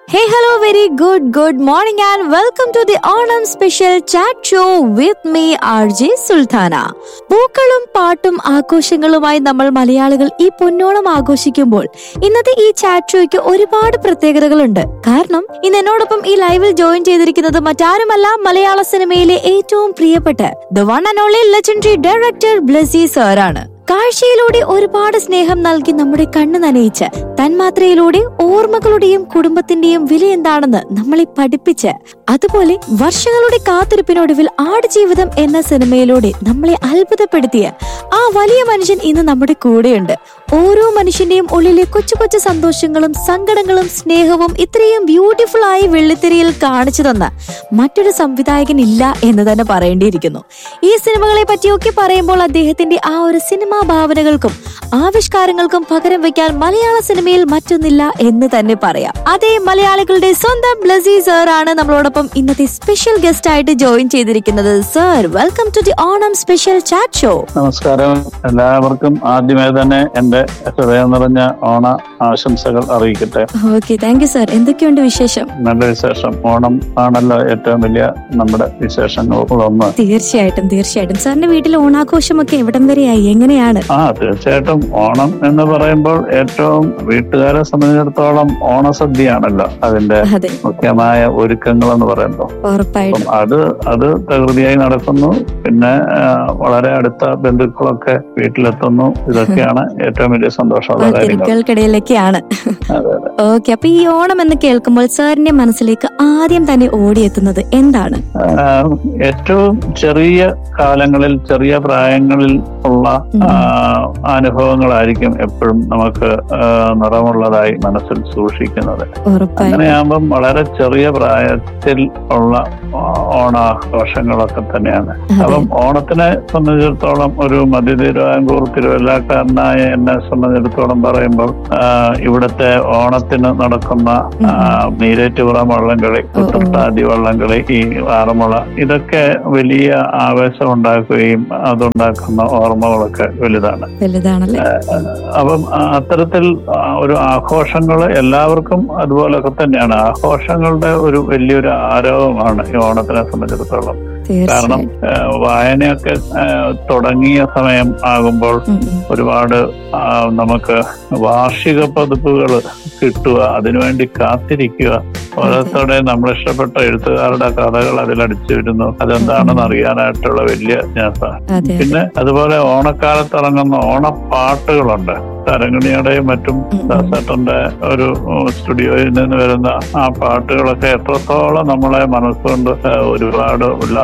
Hey, hello, very good, good morning, and welcome to the Onam special chat show with me, RJ Sultana. പൂക്കളും പാട്ടും ആഘോഷങ്ങളുമായി നമ്മൾ മലയാളികൾ ഈ പൊന്നോണം ആഘോഷിക്കുമ്പോൾ ഇന്നത്തെ ഈ ചാറ്റ് ഷോയ്ക്ക് ഒരുപാട് പ്രത്യേകതകളുണ്ട് കാരണം ഇന്ന് എന്നോടൊപ്പം ഈ ലൈവിൽ ജോയിൻ ചെയ്തിരിക്കുന്നത് മറ്റാരുമല്ല മലയാള സിനിമയിലെ ഏറ്റവും പ്രിയപ്പെട്ട the one and only legendary director Blessy സാറാണ് കാഴ്ചയിലൂടെ ഒരുപാട് സ്നേഹം നൽകി നമ്മുടെ കണ്ണ് നനയിച്ച് തന്മാത്രയിലൂടെ ഓർമ്മകളുടെയും കുടുംബത്തിന്റെയും വില എന്താണെന്ന് നമ്മളെ പഠിപ്പിച്ച് അതുപോലെ വർഷങ്ങളുടെ കാത്തിരിപ്പിനൊടുവിൽ ആടുജീവിതം എന്ന സിനിമയിലൂടെ നമ്മളെ അത്ഭുതപ്പെടുത്തിയ ആ വലിയ മനുഷ്യൻ ഇന്ന് നമ്മുടെ കൂടെയുണ്ട് ഓരോ മനുഷ്യന്റെയും ഉള്ളിലെ കൊച്ചു കൊച്ചു സന്തോഷങ്ങളും സങ്കടങ്ങളും സ്നേഹവും ഇത്രയും ബ്യൂട്ടിഫുൾ ആയി വെള്ളിത്തിരയിൽ കാണിച്ചു തന്ന മറ്റൊരു സംവിധായകൻ ഇല്ല എന്ന് തന്നെ പറയേണ്ടിയിരിക്കുന്നു ഈ സിനിമകളെ പറ്റിയൊക്കെ പറയുമ്പോൾ അദ്ദേഹത്തിന്റെ ആ ഒരു സിനിമാ ഭാവനകൾക്കും ആവിഷ്കാരങ്ങൾക്കും പകരം വെക്കാൻ മലയാള സിനിമയിൽ മറ്റൊന്നില്ല എന്ന് തന്നെ പറയാം അതേ മലയാളികളുടെ സ്വന്തം ബ്ലസി സർ ആണ് നമ്മളോടൊപ്പം ഇന്നത്തെ സ്പെഷ്യൽ ഗസ്റ്റ് ആയിട്ട് ജോയിൻ ചെയ്തിരിക്കുന്നത് sir welcome to the Onam special chat show നമസ്കാരം എല്ലാവർക്കും ആദ്യമേ തന്നെ എന്റെ ഹൃദയം നിറഞ്ഞ ഓണ ആശംസകൾ അറിയിക്കട്ടെ ഓക്കെ താങ്ക് യു സർ എന്തൊക്കെയുണ്ട് വിശേഷം നല്ല വിശേഷം ഓണം ആണല്ലോ ഏറ്റവും വലിയ നമ്മുടെ വിശേഷങ്ങളൊന്ന് തീർച്ചയായിട്ടും തീർച്ചയായിട്ടും സാറിന്റെ വീട്ടിൽ ഓണാഘോഷമൊക്കെ എവിടം വരെയായി എങ്ങനെയാണ് ആ തീർച്ചയായിട്ടും ഓണം എന്ന് പറയുമ്പോൾ ഏറ്റവും വീട്ടുകാരെ സംബന്ധിച്ചിടത്തോളം ഓണസദ്യയാണല്ലോ അതിന്റെ അതെ മുഖ്യമായ ഒരുക്കങ്ങൾ എന്ന് പറയുമ്പോൾ അപ്പം ഉറപ്പായിട്ടും അത് അത് തകൃതിയായി നടക്കുന്നു പിന്നെ ആ, വളരെ അടുത്ത ബന്ധുക്കളൊക്കെ വീട്ടിലെത്തുന്നു ഇതൊക്കെയാണ് ഏറ്റവും വലിയ സന്തോഷമുള്ള കാര്യങ്ങൾ തിരക്കുകൾക്കിടയിലൊക്കെയാണ് അതെ അതെ ഓക്കെ അപ്പൊ ഈ ഓണം എന്ന് കേൾക്കുമ്പോൾ സാറിന്റെ മനസ്സിലേക്ക് ആദ്യം തന്നെ ഓടിയെത്തുന്നത് എന്താണ് ആഹ് ഏറ്റവും ചെറിയ കാലങ്ങളിൽ ചെറിയ പ്രായങ്ങളിൽ ഉള്ള ഉം. ആഹ് അനുഭവങ്ങളായിരിക്കും എപ്പോഴും നമുക്ക് ആഹ് നിറമുള്ളതായി മനസ്സിൽ സൂക്ഷിക്കുന്നത് ഉറപ്പായിട്ടും അങ്ങനെയാകുമ്പം വളരെ ചെറിയ പ്രായത്തിൽ ഉള്ള ആ- ഓണാഘോഷങ്ങളൊക്കെ തന്നെയാണ് അപ്പം ഓണത്തിനെ സംബന്ധിച്ചിടത്തോളം ഒരു മധ്യ തിരുവാങ്കൂർ തിരുവല്ലാക്കാരനായ എന്നെ സംബന്ധിച്ചിടത്തോളം പറയുമ്പോൾ ആഹ് ഇവിടുത്തെ ഓണത്തിന് നടക്കുന്ന ആഹ് നീരേറ്റുപുറ വള്ളംകളി കുട്ടത്താതി വള്ളംകളി ഈ ആറന്മുള ഇതൊക്കെ വലിയ ആവേശം ഉണ്ടാക്കുകയും അതുണ്ടാക്കുന്ന ഓർമ്മകളൊക്കെ വലുതാണ് വലുതാണല്ലേ അപ്പം ആ, അത്തരത്തിൽ ആ, ഒരു ആഘോഷങ്ങൾ എല്ലാവർക്കും അതുപോലൊക്കെ തന്നെയാണ് ആഘോഷങ്ങളുടെ ഒരു വലിയൊരു ആരവമാണ് ഈ ഓണത്തിനെ സംബന്ധിച്ചിടത്തോളം കാരണം തീർച്ചയായും ആ, വായനയൊക്കെ ആ, തുടങ്ങിയ സമയം ആകുമ്പോൾ ഉം, ഉം. ഒരുപാട് ആ, നമുക്ക് വാർഷിക പതിപ്പുകൾ കിട്ടുക അതിനുവേണ്ടി കാത്തിരിക്കുക ഓരോരുത്തരുടെ നമ്മൾ ഇഷ്ടപ്പെട്ട എഴുത്തുകാരുടെ കഥകൾ അതിൽ അടിച്ചു വരുന്നു അതെന്താണെന്ന് അറിയാനായിട്ടുള്ള വലിയ ജിജ്ഞാസ അതെ പിന്നെ അതുപോലെ ഓണക്കാലത്ത് ഇറങ്ങുന്ന ഓണപ്പാട്ടുകളുണ്ട് തരങ്ങിണിയുടെയും മറ്റും ഉം, ഉം. ദാസേട്ടന്റെ ഒരു ഉം, സ്റ്റുഡിയോയിൽ നിന്ന് വരുന്ന ആ പാട്ടുകളൊക്കെ എത്രത്തോളം നമ്മളെ മനസ്സുകൊണ്ട് ആ, ഒരുപാട്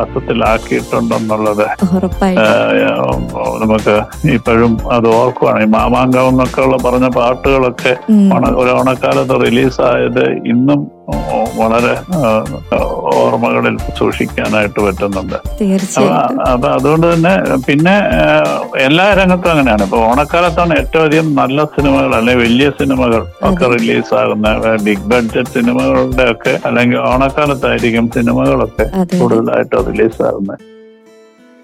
ഉല്ലാസത്തിലാക്കിയിട്ടുണ്ടെന്നുള്ളത് ഉറപ്പായിട്ടും ആ, നമുക്ക് ഇപ്പോഴും അത് ഓർക്കുവാണ് ഈ മാമാങ്കം എന്നൊക്കെ ഉള്ള പറഞ്ഞ പാട്ടുകളൊക്കെ ഉം. ഓണ ഒരു ഓണക്കാലത്ത് റിലീസായത് ഇന്നും വളരെ ആ, ഓർമ്മകളിൽ സൂക്ഷിക്കാനായിട്ട് പറ്റുന്നുണ്ട് അപ്പൊ തീർച്ചയായിട്ടും അപ്പൊ അതുകൊണ്ട് തന്നെ പിന്നെ ആ, എല്ലാ രംഗത്തും അങ്ങനെയാണ് ഇപ്പൊ ഓണക്കാലത്താണ് ഏറ്റവും അധികം നല്ല സിനിമകൾ അല്ലെങ്കിൽ വലിയ സിനിമകൾ ഒക്കെ റിലീസാകുന്ന ബിഗ് ബഡ്ജറ്റ് സിനിമകളുടെ ഒക്കെ അല്ലെങ്കിൽ ഓണക്കാലത്തായിരിക്കും സിനിമകളൊക്കെ അതെ കൂടുതലായിട്ട് റിലീസാകുന്നത്